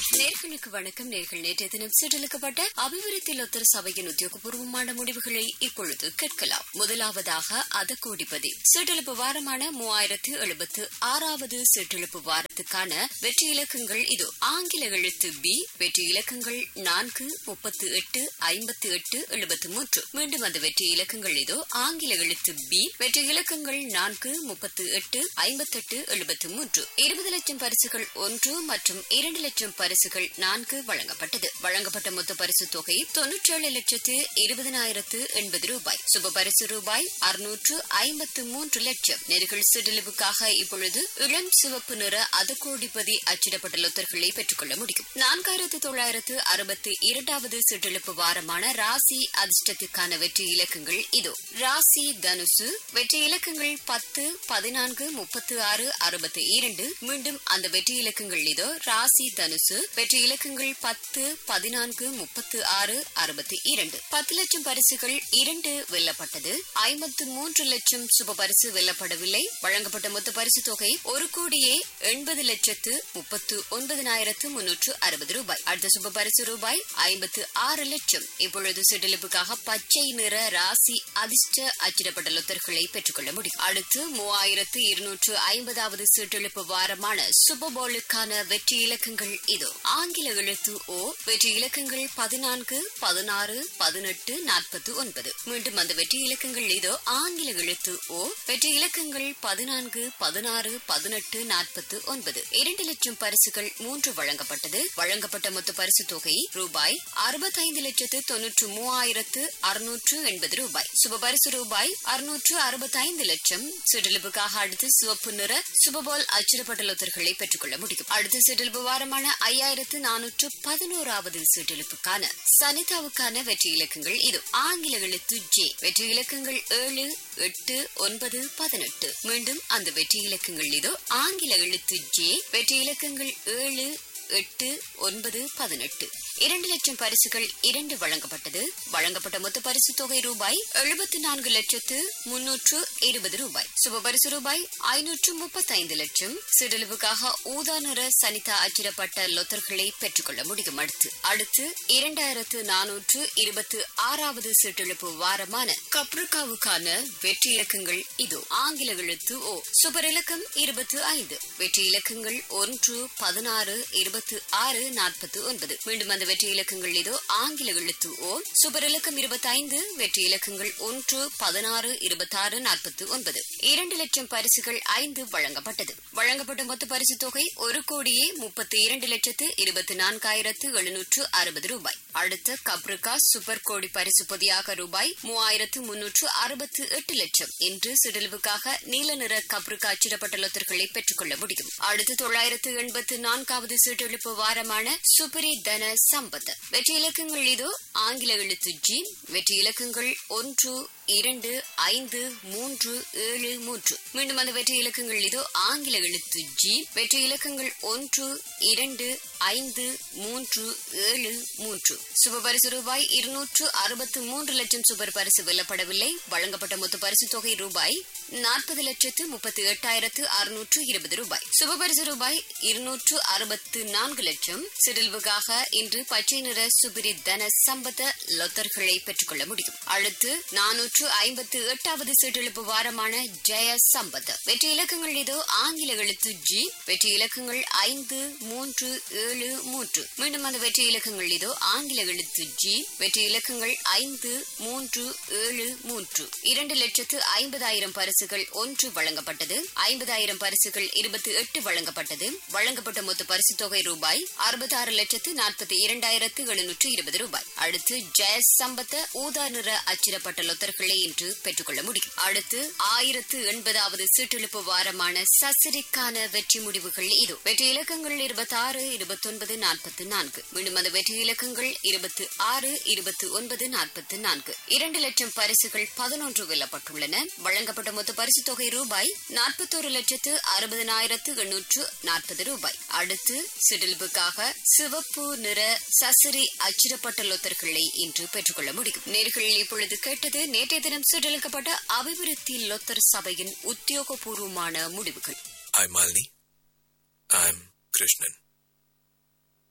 நேர்களுக்கு வணக்கம் நேர்கள் நேற்றைய தினம் சீட்டளிக்கப்பட்ட அபிவிருத்தி லொத்தர் சபையின் உத்தியோகபூர்வமான முடிவுகளை இப்பொழுது கேட்கலாம் முதலாவதாக அதகோடிபதி சீட்டெழுப்பு வாரமான மூவாயிரத்து எழுபத்து ஆறாவது சீட்டெழுப்பு வாரத்துக்கான வெற்றி இலக்கங்கள் இது ஆங்கில எழுத்து பி வெற்றி இலக்கங்கள் நான்கு முப்பத்து எட்டு ஐம்பத்து எட்டு எழுபத்து மூன்று மீண்டும் அந்த வெற்றி இலக்கங்கள் இதோ ஆங்கில எழுத்து பி வெற்றி இலக்கங்கள் நான்கு முப்பத்து எட்டு ஐம்பத்தெட்டு எழுபத்து மூன்று இருபது லட்சம் பரிசுகள் ஒன்று மற்றும் இரண்டு லட்சம் பரிசுகள் நான்கு வழங்கப்பட்டது வழங்கப்பட்ட மொத்த பரிசு தொகை தொன்னூற்றி ஏழு லட்சத்து இருபதனாயிரத்து எண்பது ரூபாய் சுப பரிசு ரூபாய் அறுநூற்று ஐம்பத்து மூன்று லட்சம் நெருகள் சிறிலுவுக்காக இப்பொழுது இளம் சிவப்பு நிற அதுகோடிபதி அச்சிடப்பட்ட லொத்தர்களை பெற்றுக்கொள்ள முடியும் நான்காயிரத்து தொள்ளாயிரத்து அறுபத்தி இரண்டாவது சிற்றிழுப்பு வாரமான ராசி அதிர்ஷ்டத்துக்கான வெற்றி இலக்கங்கள் இதோ ராசி தனுசு வெற்றி இலக்கங்கள் பத்து பதினான்கு முப்பத்து ஆறு அறுபத்தி இரண்டு மீண்டும் அந்த வெற்றி இலக்கங்கள் இதோ ராசி தனுசு வெற்றி இலக்கங்கள் பத்து பதினான்கு முப்பத்து ஆறு அறுபத்தி இரண்டு பத்து லட்சம் பரிசுகள் இரண்டு வெல்லப்பட்டது ஐம்பத்து மூன்று லட்சம் சுப பரிசு வெல்லப்படவில்லை வழங்கப்பட்ட மொத்த பரிசு தொகை ஒரு கோடியே எண்பது லட்சத்து முப்பத்து ஒன்பதனாயிரத்து முன்னூற்று அறுபது ரூபாய் அடுத்த சுப பரிசு ரூபாய் ஐம்பத்து ஆறு லட்சம் இப்பொழுது சிடலுப்புக்காக பச்சை நிற ராசி அதிர்ஷ்ட அச்சிடப்பட்ட லொத்தர்களை பெற்றுக்கொள்ள முடியும் அடுத்து மூவாயிரத்து இருநூற்று ஐம்பதாவது சீட்டெழுப்பு வாரமான சுபபோலுக்கான வெற்றி இலக்கங்கள் இது ஆங்கில எழுத்து ஓ வெற்றி இலக்கங்கள் பதினான்கு பதினாறு பதினெட்டு நாற்பத்தி ஒன்பது மீண்டும் அந்த வெற்றி இலக்கங்கள் இதோ ஆங்கில எழுத்து ஓ வெற்றி இலக்கங்கள் பதினான்கு பதினாறு பதினெட்டு நாற்பத்தி ஒன்பது இரண்டு லட்சம் பரிசுகள் மூன்று வழங்கப்பட்டது வழங்கப்பட்ட மொத்த பரிசு தொகை ரூபாய் அறுபத்தைந்து லட்சத்து தொன்னூற்று மூவாயிரத்து அறுநூற்று எண்பது ரூபாய் சுப பரிசு ரூபாய் அறுநூற்று அறுபத்தைந்து லட்சம் சிறிலுப்புக்காக அடுத்து சிவப்பு நிற சுபபோல் அச்சிடப்பட்ட லொத்தர்களை பெற்றுக்கொள்ள முடியும் அடுத்த சிற்றிலுப்பு வாரமான ஐயாயிரத்து நானூற்று பதினோராவது சிற்றிலுப்புக்கான சனிதாவுக்கான வெற்றி இலக்கங்கள் இது ஆங்கில எழுத்து ஜே வெற்றி இலக்கங்கள் ஏழு எட்டு ஒன்பது பதினெட்டு மீண்டும் அந்த வெற்றி இலக்கங்கள் இதோ ஆங்கில எழுத்து ஜே வெற்றி இலக்கங்கள் ஏழு எட்டு ஒன்பது பதினெட்டு இரண்டு லட்சம் பரிசுகள் இரண்டு வழங்கப்பட்டது வழங்கப்பட்ட மொத்த பரிசு தொகை ரூபாய் எழுபத்தி நான்கு லட்சத்து முன்னூற்று இருபது ரூபாய் சுப பரிசு ரூபாய் ஐநூற்று முப்பத்தைந்து லட்சம் சிறிலுவுக்காக ஊதா நிற சனிதா அச்சிடப்பட்ட லொத்தர்களை பெற்றுக்கொள்ள முடியும் அடுத்து அடுத்து இரண்டாயிரத்து நானூற்று இருபத்தி ஆறாவது சீட்டெழுப்பு வாரமான கப்ருக்காவுக்கான வெற்றி இலக்கங்கள் இது ஆங்கில எழுத்து ஓ சுபர் இலக்கம் இருபத்தி ஐந்து வெற்றி இலக்கங்கள் ஒன்று பதினாறு இருபத்தி ஆறு நாற்பத்தி ஒன்பது மீண்டும் அந்த வெற்றி இலக்கங்கள் இதோ ஆங்கில எழுத்து ஓ சுபர் இலக்கம் இருபத்தி ஐந்து வெற்றி இலக்கங்கள் ஒன்று பதினாறு இருபத்தி ஆறு நாற்பத்தி ஒன்பது இரண்டு லட்சம் பரிசுகள் ஐந்து வழங்கப்பட்டது வழங்கப்பட்ட மொத்த பரிசு தொகை ஒரு கோடியே முப்பத்தி இரண்டு லட்சத்து இருபத்தி நான்காயிரத்து எழுநூற்று அறுபது ரூபாய் அடுத்த கப்ருகா சூப்பர் கோடி பரிசு பொதியாக ரூபாய் மூவாயிரத்து முன்னூற்று அறுபத்து எட்டு லட்சம் இன்று சிடலுவுக்காக நீல நிற கப்ருகா அச்சிடப்பட்ட லொத்தர்களை பெற்றுக்கொள்ள முடியும் அடுத்து தொள்ளாயிரத்து எண்பத்து நான்காவது சீட்டெழுப்பு வாரமான சுபரி தன சம்பத் வெற்றி இலக்கங்கள் இதோ ஆங்கில எழுத்து ஜி வெற்றி இலக்கங்கள் ஒன்று இரண்டு ஐந்து மூன்று ஏழு மூன்று மீண்டும் அந்த வெற்றி இலக்கங்கள் இதோ ஆங்கில எழுத்து ஜி வெற்றி இலக்கங்கள் ஒன்று இரண்டு ஐந்து மூன்று ஏழு மூன்று சுப பரிசு ரூபாய் இருநூற்று அறுபத்து மூன்று லட்சம் சுபர் பரிசு வெல்லப்படவில்லை வழங்கப்பட்ட மொத்த பரிசு தொகை ரூபாய் நாற்பது லட்சத்து முப்பத்தி எட்டாயிரத்து அறுநூற்று இருபது ரூபாய் சுப பரிசு ரூபாய் இருநூற்று அறுபத்து நான்கு லட்சம் சிறில்வுக்காக இன்று பச்சை நிற சுபிரி தன சம்பத லொத்தர்களை பெற்றுக்கொள்ள முடியும் அடுத்து நானூற்று ஐம்பத்து எட்டாவது சீட்டெழுப்பு வாரமான ஜெய சம்பத் வெற்றி இலக்கங்கள் இதோ ஆங்கில எழுத்து ஜி வெற்றி இலக்கங்கள் ஐந்து மூன்று ஏழு மூன்று மீண்டும் அந்த வெற்றி இலக்கங்கள் இதோ ஆங்கில எழுத்து ஜி வெற்றி இலக்கங்கள் ஐந்து மூன்று ஏழு மூன்று இரண்டு லட்சத்து ஐம்பதாயிரம் பரிசுகள் ஒன்று வழங்கப்பட்டது ஐம்பதாயிரம் பரிசுகள் இருபத்தி எட்டு வழங்கப்பட்டது வழங்கப்பட்ட மொத்த பரிசு தொகை ரூபாய் அறுபத்தாறு லட்சத்து நாற்பத்தி இரண்டாயிரத்து எழுநூற்று இருபது ரூபாய் அடுத்து ஜெய சம்பத்த ஊதா நிற அச்சிடப்பட்ட லொத்தர்களை இன்று பெற்றுக்கொள்ள முடியும் அடுத்து ஆயிரத்து எண்பதாவது சீட்டெழுப்பு வாரமான சசிரிக்கான வெற்றி முடிவுகள் இது வெற்றி இலக்கங்கள் இருபத்தி ஆறு இருபத்தி ஒன்பது நாற்பத்தி நான்கு மீண்டும் அந்த வெற்றி இலக்கங்கள் இருபத்தி ஆறு இருபத்தி ஒன்பது நாற்பத்தி நான்கு இரண்டு லட்சம் பரிசுகள் பதினொன்று வெல்லப்பட்டுள்ளன வழங்கப்பட்ட மொத்த பரிசு தொகை ரூபாய் நாற்பத்தோரு லட்சத்து அறுபதனாயிரத்து எண்ணூற்று நாற்பது ரூபாய் அடுத்து சிடில்புக்காக சிவப்பு நிற சசிரி அச்சிடப்பட்ட லொத்தர்களை இன்று பெற்றுக்கொள்ள முடியும் நேர்கள் இப்பொழுது கேட்டது நேற்றைய தினம் சிடலுக்கப்பட்ட அபிவிருத்தி லொத்தர் சபையின் உத்தியோகபூர்வமான முடிவுகள் Hi, Malini. I'm Krishnan.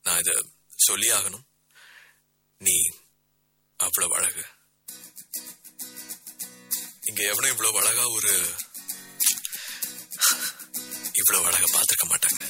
நான் இத சொல்லி ஆகணும் நீ அவ்வளவு அழகு இங்க எவனும் இவ்வளவு அழகா ஒரு இவ்வளவு அழகா பார்த்திருக்க மாட்டாங்க